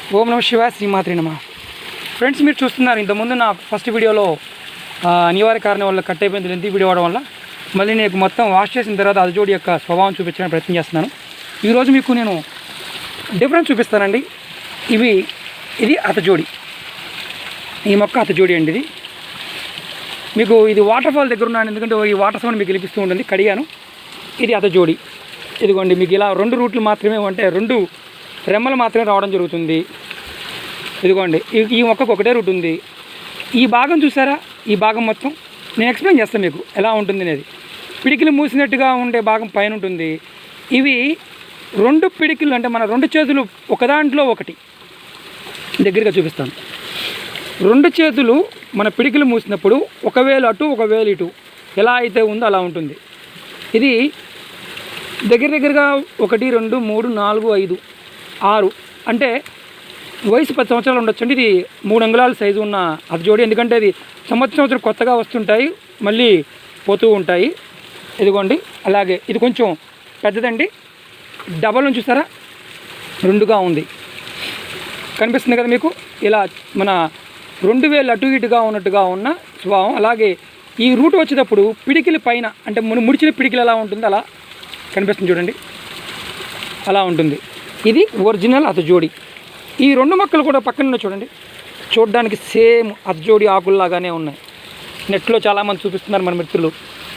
ఓం నమ శివ శ్రీమాత్రి నమ ఫ్రెండ్స్ మీరు చూస్తున్నారు ఇంతకుముందు నా ఫస్ట్ వీడియోలో ఆ, అనివార్య కారణం వల్ల కట్ అయిపోయింది లెంత్ వీడియో అవడం వల్ల మళ్ళీ నేను మొత్తం వాష్ చేసిన తర్వాత అదజోడి యొక్క స్వభావం చూపించడానికి ప్రయత్నం చేస్తున్నాను ఈరోజు మీకు నేను డిఫరెన్స్ చూపిస్తానండి ఇవి ఇది అతజోడి ఈ మొక్క అతజోడి అండి ఇది మీకు ఇది వాటర్ ఫాల్ దగ్గర ఉన్నాను ఎందుకంటే ఈ వాటర్ సౌండ్ మీకు వినిపిస్తూ ఉంటుంది కడిగాను ఇది అతజోడి ఇదిగోండి మీకు ఇలా రెండు రూట్లు మాత్రమే అంటే రెండు రెమ్మలు మాత్రమే రావడం జరుగుతుంది ఇదిగోండి ఈ- ఈ మొక్కకు ఒకటే రూట్ ఉంది ఈ భాగం చూసారా ఈ భాగం మొత్తం నేను ఎక్స్ప్లెయిన్ చేస్తాను మీకు ఎలా ఉంటుంది అనేది పిడికిలు మూసినట్టుగా ఉండే భాగం పైన ఉంటుంది ఇవి రెండు పిడికిలు అంటే మన రెండు చేతులు ఒకదాంట్లో ఒకటి దగ్గరగా చూపిస్తాను రెండు చేతులు మన పిడికిలు మూసినప్పుడు ఒక వేలు అటు ఒక వేలు ఇటు ఎలా అయితే ఉందో అలా ఉంటుంది ఇది దగ్గర దగ్గరగా ఒకటి రెండు మూడు నాలుగు ఐదు ఆరు అంటే వయసు పది సంవత్సరాలు ఉండొచ్చు ఇది మూడు అంగుళాల సైజు ఉన్న అది జోడి ఎందుకంటే ఇది సంవత్సరం సంవత్సరం కొత్తగా వస్తుంటాయి మళ్ళీ పోతూ ఉంటాయి ఇదిగోండి అలాగే ఇది కొంచెం పెద్దదండి డబల్ నుంచి చూసారా రెండుగా ఉంది కనిపిస్తుంది కదా మీకు ఇలా మన రెండు వేలు అటు ఇటుగా ఉన్నట్టుగా ఉన్న స్వభావం అలాగే ఈ రూట్ వచ్చేటప్పుడు పిడికిలి పైన అంటే మన ముడిచిన పిడికిలు ఎలా ఉంటుంది అలా కనిపిస్తుంది చూడండి అలా ఉంటుంది ఇది ఒరిజినల్ అతజోడి ఈ రెండు మొక్కలు కూడా పక్కన ఉన్నాయి చూడండి చూడడానికి సేమ్ అతజోడి ఆకుల్లాగానే ఉన్నాయి నెట్లో చాలామంది చూపిస్తున్నారు మన మిత్రులు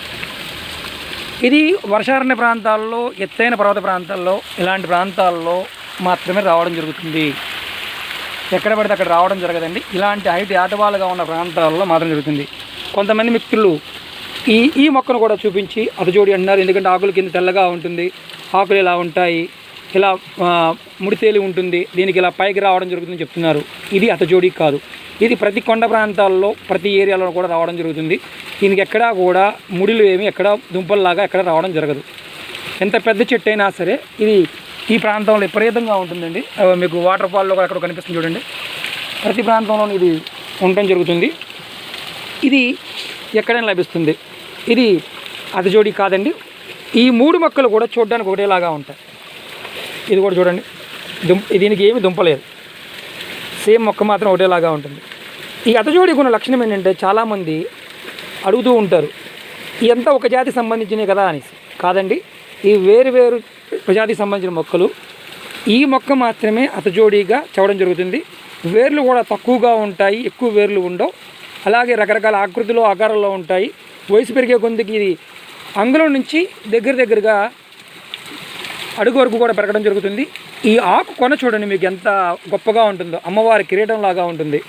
ఇది వర్షారణ్య ప్రాంతాల్లో ఎత్తైన పర్వత ప్రాంతాల్లో ఇలాంటి ప్రాంతాల్లో మాత్రమే రావడం జరుగుతుంది ఎక్కడ పడితే అక్కడ రావడం జరగదండి ఇలాంటి హైట్ ఆటవాలుగా ఉన్న ప్రాంతాల్లో మాత్రం జరుగుతుంది కొంతమంది మిత్రులు ఈ ఈ మొక్కను కూడా చూపించి అతజోడి అంటున్నారు ఎందుకంటే ఆకులు కింద తెల్లగా ఉంటుంది ఆకులు ఇలా ఉంటాయి ఇలా ఆ, ముడితేలి ఉంటుంది దీనికి ఇలా పైకి రావడం జరుగుతుందని చెప్తున్నారు ఇది అతజోడి కాదు ఇది ప్రతి కొండ ప్రాంతాల్లో ప్రతి ఏరియాలో కూడా రావడం జరుగుతుంది దీనికి ఎక్కడా కూడా ముడిలు ఏమి ఎక్కడ దుంపల్లాగా ఎక్కడ రావడం జరగదు ఎంత పెద్ద చెట్టు అయినా సరే ఇది ఈ ప్రాంతంలో విపరీతంగా ఉంటుందండి ఆ, మీకు వాటర్ ఫాల్లో కూడా అక్కడ కనిపిస్తుంది చూడండి ప్రతి ప్రాంతంలో ఇది ఉండటం జరుగుతుంది ఇది ఎక్కడైనా లభిస్తుంది ఇది అతజోడి కాదండి ఈ మూడు మొక్కలు కూడా చూడడానికి ఒకటేలాగా ఉంటాయి ఇది కూడా చూడండి దుంప దీనికి ఏమి దుంపలేదు సేమ్ మొక్క మాత్రం ఒకటేలాగా ఉంటుంది ఈ అతజోడికి ఉన్న లక్షణం ఏంటంటే చాలామంది అడుగుతూ ఉంటారు ఇదంతా ఒక జాతికి సంబంధించినవి కదా అనేసి కాదండి ఈ వేరు వేరు ప్రజాతికి సంబంధించిన మొక్కలు ఈ మొక్క మాత్రమే అతజోడీగా చవడం జరుగుతుంది వేర్లు కూడా తక్కువగా ఉంటాయి ఎక్కువ వేర్లు ఉండవు అలాగే రకరకాల ఆకృతిలో ఆకారంలో ఉంటాయి వయసు పెరిగే కొందికి ఇది అంగుళం నుంచి దగ్గర దగ్గరగా అడుగు వరకు కూడా పెరగడం జరుగుతుంది ఈ ఆకు కొన చూడండి మీకు ఎంత గొప్పగా ఉంటుందో అమ్మవారి కిరీటం లాగా ఉంటుంది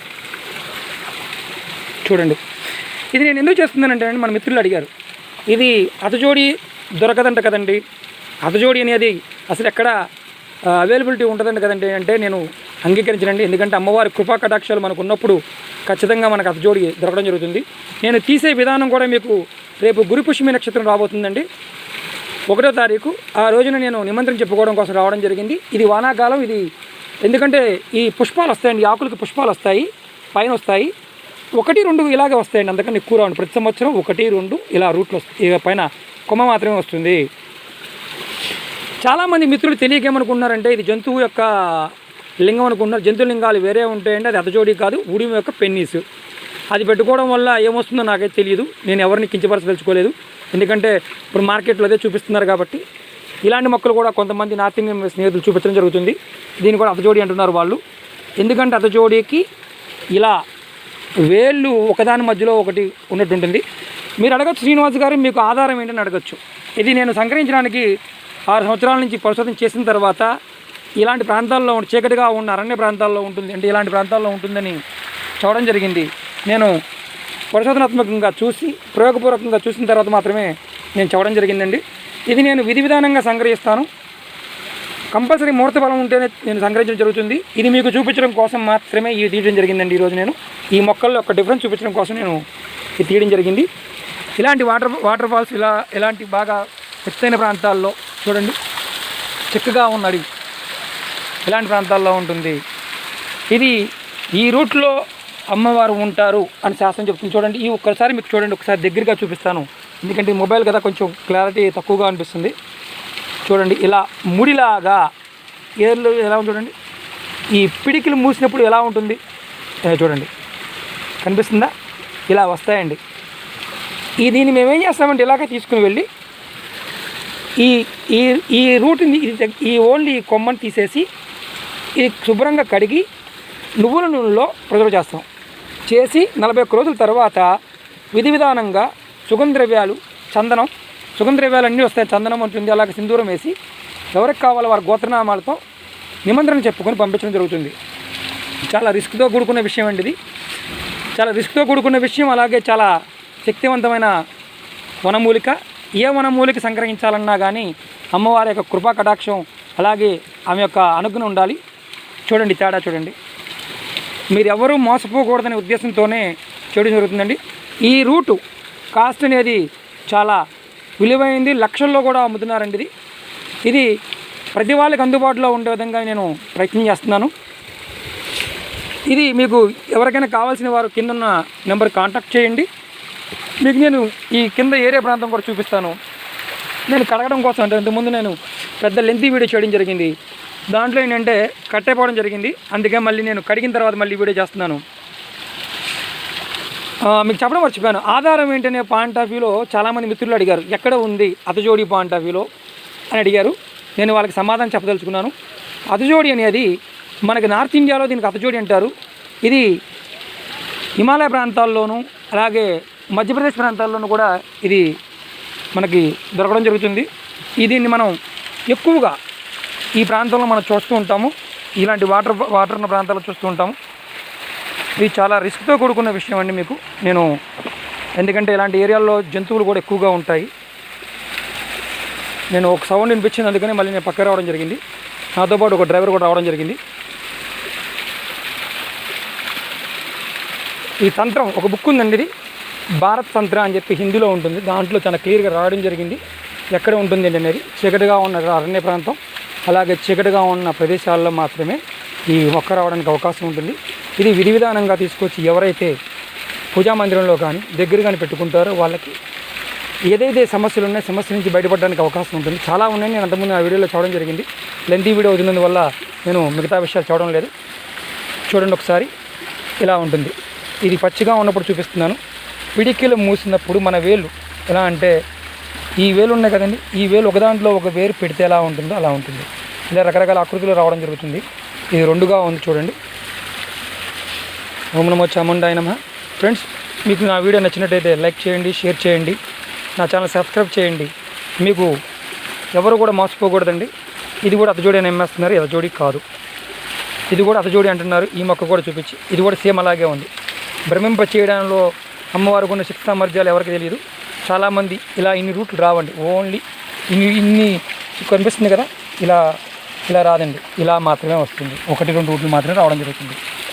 చూడండి ఇది నేను ఎందుకు చేస్తున్నానంటే అండి మన మిత్రులు అడిగారు ఇది అతజోడి దొరకదంట కదండి అతజోడి అనేది అసలు ఎక్కడ అవైలబిలిటీ ఉంటుందంట కదండి అంటే నేను అంగీకరించనండి ఎందుకంటే అమ్మవారి కృపా కటాక్షాలు మనకు ఉన్నప్పుడు ఖచ్చితంగా మనకు అతజోడి దొరకడం జరుగుతుంది నేను తీసే విధానం కూడా మీకు రేపు గురు పుష్యమి నక్షత్రం రాబోతుందండి ఒకటో తారీఖు ఆ రోజున నేను నిమంత్రణ చెప్పుకోవడం కోసం రావడం జరిగింది ఇది వానాకాలం ఇది ఎందుకంటే ఈ పుష్పాలు వస్తాయండి ఈ ఆకులకి పుష్పాలు వస్తాయి పైన వస్తాయి ఒకటి రెండు ఇలాగే వస్తాయండి అందుకని ఎక్కువ రావండి ప్రతి సంవత్సరం ఒకటి రెండు ఇలా రూట్లు వస్తాయి పైన కొమ్మ మాత్రమే వస్తుంది చాలామంది మిత్రులు తెలియకేమనుకున్నారంటే ఇది జంతువు యొక్క లింగం అనుకుంటున్నారు జంతు లింగాలు వేరే ఉంటాయండి అది అతజోడి కాదు ఉడిమి యొక్క పెన్నీసు అది పెట్టుకోవడం వల్ల ఏమొస్తుందో నాకైతే తెలియదు నేను ఎవరిని కించపరచదలుచుకోలేదు ఎందుకంటే ఇప్పుడు మార్కెట్లో అదే చూపిస్తున్నారు కాబట్టి ఇలాంటి మొక్కలు కూడా కొంతమంది నార్త్ ఇండియన్ స్నేహితులు చూపించడం జరుగుతుంది దీన్ని కూడా అతజోడి అంటున్నారు వాళ్ళు ఎందుకంటే అతజోడికి ఇలా వేళ్ళు ఒకదాని మధ్యలో ఒకటి ఉన్నట్టు ఉంటుంది మీరు అడగచ్చు శ్రీనివాస్ గారు మీకు ఆధారం ఏంటని అడగచ్చు ఇది నేను సంగ్రహించడానికి ఆరు సంవత్సరాల నుంచి పరిశోధన చేసిన తర్వాత ఇలాంటి ప్రాంతాల్లో ఉండి- చీకటిగా ఉన్న అరణ్య ప్రాంతాల్లో ఉంటుంది అంటే ఇలాంటి ప్రాంతాల్లో ఉంటుందని చూడడం జరిగింది నేను పరిశోధనాత్మకంగా చూసి ప్రయోగపూర్వకంగా చూసిన తర్వాత మాత్రమే నేను చూడడం జరిగిందండి ఇది నేను విధి విధానంగా సంగ్రహిస్తాను కంపల్సరీ ముహూర్త బలం ఉంటేనే నేను సంగ్రహించడం జరుగుతుంది ఇది మీకు చూపించడం కోసం మాత్రమే ఇది తీయడం జరిగిందండి ఈరోజు నేను ఈ మొక్కల్లో ఒక డిఫరెన్స్ చూపించడం కోసం నేను ఇది తీయడం జరిగింది ఇలాంటి వాటర్ వాటర్ ఫాల్స్ ఇలా ఇలాంటి బాగా ఎత్తైన ప్రాంతాల్లో చూడండి చిక్కగా ఉన్న అడవి ఇలాంటి ప్రాంతాల్లో ఉంటుంది ఇది ఈ రూట్లో అమ్మవారు ఉంటారు అని శాస్త్రం చెప్తుంది చూడండి ఈ ఒక్కసారి మీకు చూడండి ఒకసారి దగ్గరగా చూపిస్తాను ఎందుకంటే ఈ మొబైల్ కదా కొంచెం క్లారిటీ తక్కువగా అనిపిస్తుంది చూడండి ఇలా ముడిలాగా ఏర్లు ఎలా ఉంది చూడండి ఈ పిడికిలు మూసినప్పుడు ఎలా ఉంటుంది ఏ, చూడండి కనిపిస్తుందా ఇలా వస్తాయండి ఈ దీన్ని మేమేం చేస్తామంటే ఇలాగే తీసుకుని వెళ్ళి ఈ ఈ ఈ రూట్ని ఇది తగ్- ఈ ఓన్లీ ఈ కొమ్మని తీసేసి ఇది శుభ్రంగా కడిగి నువ్వుల నూనెలో ప్రిజర్వ్ చేస్తాం చేసి నలభై ఒక్క రోజుల తర్వాత విధి విధానంగా సుగంధ ద్రవ్యాలు చందనం సుగంధ ద్రవ్యాలు అన్నీ వస్తాయి చందనం ఉంటుంది అలాగే సింధూరం వేసి ఎవరికి కావాలో వారి గోత్రనామాలతో నిమంత్రణ చెప్పుకొని పంపించడం జరుగుతుంది చాలా రిస్క్తో కూడుకున్న విషయం అండి ఇది చాలా రిస్క్తో కూడుకున్న విషయం అలాగే చాలా శక్తివంతమైన వనమూలిక ఏ వనమూలిక సంగ్రహించాలన్నా కానీ అమ్మవారి యొక్క కృపా కటాక్షం అలాగే ఆమె యొక్క అనుగ్రహం ఉండాలి చూడండి తేడా చూడండి మీరు ఎవరూ మోసపోకూడదనే ఉద్దేశంతోనే చేయడం జరుగుతుందండి ఈ రూటు కాస్ట్ అనేది చాలా విలువైంది లక్షల్లో కూడా అమ్ముతున్నారండి ఇది ఇది ప్రతి వాళ్ళకి అందుబాటులో ఉండే విధంగా నేను ప్రయత్నం చేస్తున్నాను ఇది మీకు ఎవరికైనా కావాల్సిన వారు కింద ఉన్న నెంబర్ కాంటాక్ట్ చేయండి మీకు నేను ఈ కింద ఏరియా ప్రాంతం కూడా చూపిస్తాను నేను కడగడం కోసం అంటే ఇంతకుముందు నేను పెద్ద లెంతీ వీడియో చేయడం జరిగింది దాంట్లో ఏంటంటే కట్టైపోవడం జరిగింది అందుకే మళ్ళీ నేను కడిగిన తర్వాత మళ్ళీ వీడియో చేస్తున్నాను ఆ, మీకు చెప్పడం మర్చిపోయాను ఆధారం ఏంటనే పాయింట్ ఆఫ్ వ్యూలో చాలామంది మిత్రులు అడిగారు ఎక్కడ ఉంది అతజోడి పాయింట్ ఆఫ్ వ్యూలో అని అడిగారు నేను వాళ్ళకి సమాధానం చెప్పదలుచుకున్నాను అతజోడి అనేది మనకి నార్త్ ఇండియాలో దీనికి అతజోడి అంటారు ఇది హిమాలయ ప్రాంతాల్లోనూ అలాగే మధ్యప్రదేశ్ ప్రాంతాల్లోనూ కూడా ఇది మనకి దొరకడం జరుగుతుంది ఈ దీన్ని మనం ఎక్కువగా ఈ ప్రాంతంలో మనం చూస్తూ ఉంటాము ఇలాంటి వాటర్ వాటర్ ఉన్న ప్రాంతాల్లో చూస్తూ ఉంటాము ఇది చాలా రిస్క్తో కూడుకున్న విషయం అండి మీకు నేను ఎందుకంటే ఇలాంటి ఏరియాల్లో జంతువులు కూడా ఎక్కువగా ఉంటాయి నేను ఒక సౌండ్ వినిపించింది అందుకని మళ్ళీ నేను పక్క రావడం జరిగింది నాతో పాటు ఒక డ్రైవర్ కూడా రావడం జరిగింది ఈ తంత్రం ఒక బుక్ ఉందండి ఇది భారత్ తంత్ర అని చెప్పి హిందీలో ఉంటుంది దాంట్లో చాలా క్లియర్గా రాయడం జరిగింది ఎక్కడ ఉంటుంది ఏంటి అనేది చీకటిగా ఉన్న అరణ్య ప్రాంతం అలాగే చీకటిగా ఉన్న ప్రదేశాల్లో మాత్రమే ఈ మొక్క రావడానికి అవకాశం ఉంటుంది ఇది విధి విధానంగా తీసుకొచ్చి ఎవరైతే పూజా మందిరంలో కానీ దగ్గర కానీ పెట్టుకుంటారో వాళ్ళకి ఏదైతే సమస్యలు ఉన్నాయో సమస్య నుంచి బయటపడడానికి అవకాశం ఉంటుంది చాలా ఉన్నాయి నేను అంతకుముందు ఆ వీడియోలో చూడడం జరిగింది లెంతీ వీడియో అవుతున్నందువల్ల నేను మిగతా విషయాలు చూడడం లేదు చూడండి ఒకసారి ఇలా ఉంటుంది ఇది పచ్చిగా ఉన్నప్పుడు చూపిస్తున్నాను పిడికిలు మూసినప్పుడు మన వేలు ఎలా అంటే ఈ వేలు ఉన్నాయి కదండి ఈ వేలు ఒక దాంట్లో ఒక వేరు పెడితే ఎలా ఉంటుందో అలా ఉంటుంది ఇలా రకరకాల ఆకృతులు రావడం జరుగుతుంది ఇది రెండుగా ఉంది చూడండి ఓం నమో చాముండాయ నమ ఫ్రెండ్స్ మీకు నా వీడియో నచ్చినట్టయితే లైక్ చేయండి షేర్ చేయండి నా ఛానల్ సబ్స్క్రైబ్ చేయండి మీకు ఎవరు కూడా మోసపోకూడదండి ఇది కూడా అతజోడి అని అమ్మేస్తున్నారు ఇది అతజోడి కాదు ఇది కూడా అతజోడి అంటున్నారు ఈ మొక్క కూడా చూపించి ఇది కూడా సేమ్ అలాగే ఉంది భ్రమింప చేయడంలో అమ్మవారికి ఉన్న శక్తి సామర్థ్యాలు ఎవరికి తెలియదు చాలామంది ఇలా ఇన్ని రూట్లు రావండి ఓన్లీ ఇన్ని ఇన్ని కనిపిస్తుంది కదా ఇలా ఇలా రాదండి ఇలా మాత్రమే వస్తుంది ఒకటి రెండు రూట్లు మాత్రమే రావడం జరుగుతుంది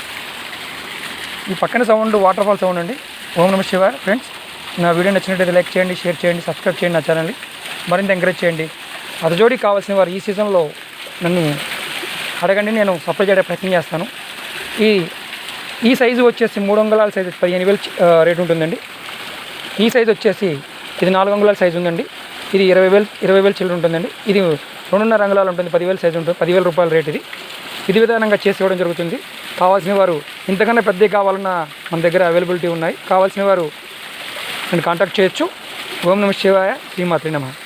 ఈ పక్కన సౌండ్ వాటర్ ఫాల్ సౌండ్ అండి ఓం నమ శివ ఫ్రెండ్స్ నా వీడియో నచ్చినట్టయితే లైక్ చేయండి షేర్ చేయండి సబ్స్క్రైబ్ చేయండి నా ఛానల్ని మరింత ఎంకరేజ్ చేయండి అతజోడి కావాల్సిన వారు ఈ సీజన్లో నన్ను అడగండి నేను సప్లై చేయడానికి ప్రయత్నం చేస్తాను ఈ ఈ సైజు వచ్చేసి మూడు అంగుళాల సైజు పదిహేను వేలు ఆ, రేట్ ఉంటుందండి ఈ సైజు వచ్చేసి ఇది నాలుగు అంగుళాల సైజు ఉందండి ఇది ఇరవై వేలు ఇరవై వేలు చిల్లర ఉంటుందండి ఇది రెండున్నర అంగుళాలు ఉంటుంది పదివేల సైజు ఉంటుంది పదివేల రూపాయల రేట్ ఇది ఇది విధానంగా చేసి ఇవ్వడం జరుగుతుంది కావాల్సిన వారు ఇంతకన్నా పెద్దవి కావాలన్నా మన దగ్గర అవైలబిలిటీ ఉన్నాయి కావాల్సిన వారు నన్ను కాంటాక్ట్ చేయొచ్చు ఓం నమ శివాయ శ్రీమాత్రి నమ